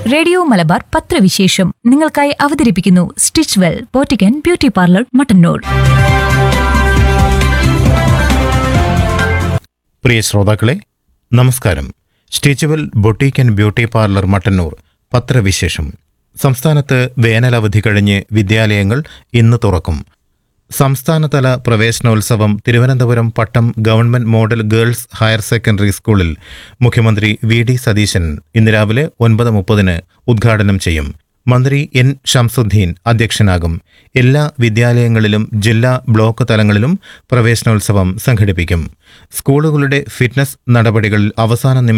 radio Malabar പത്രവിശേഷം നിങ്ങൾക്കായി അവതരിപ്പിക്കുന്നു സ്റ്റിച്ച് വെൽ പോറ്റിക്കൻ ബ്യൂട്ടി പാർലർ മട്ടന്നൂർ പ്രിയ ശ്രോതാക്കളെ നമസ്കാരം Stitchwell boutique and beauty parlour Mattannur പത്രവിശേഷം സംസ്ഥാനത്ത് വേനലവധി കഴിഞ്ഞ് വിദ്യാലയങ്ങൾ ഇന്ന് തുറക്കും സംസ്ഥാനതല പ്രവേശനോത്സവം Thiruvananthapuram Pattom government model girls higher secondary സ്കൂളിൽ മുഖ്യമന്ത്രി വി ഡി സതീശൻ ഇന്ന് രാവിലെ ഒൻപത് മുപ്പതിന് ഉദ്ഘാടനം ചെയ്യും മന്ത്രി എൻ ഷംസുദ്ദീൻ അധ്യക്ഷനാകും എല്ലാ വിദ്യാലയങ്ങളിലും ജില്ലാ ബ്ലോക്ക് തലങ്ങളിലും പ്രവേശനോത്സവം സംഘടിപ്പിക്കും സ്കൂളുകളുടെ ഫിറ്റ്നസ് നടപടികളിൽ അവസാന നിമിഷ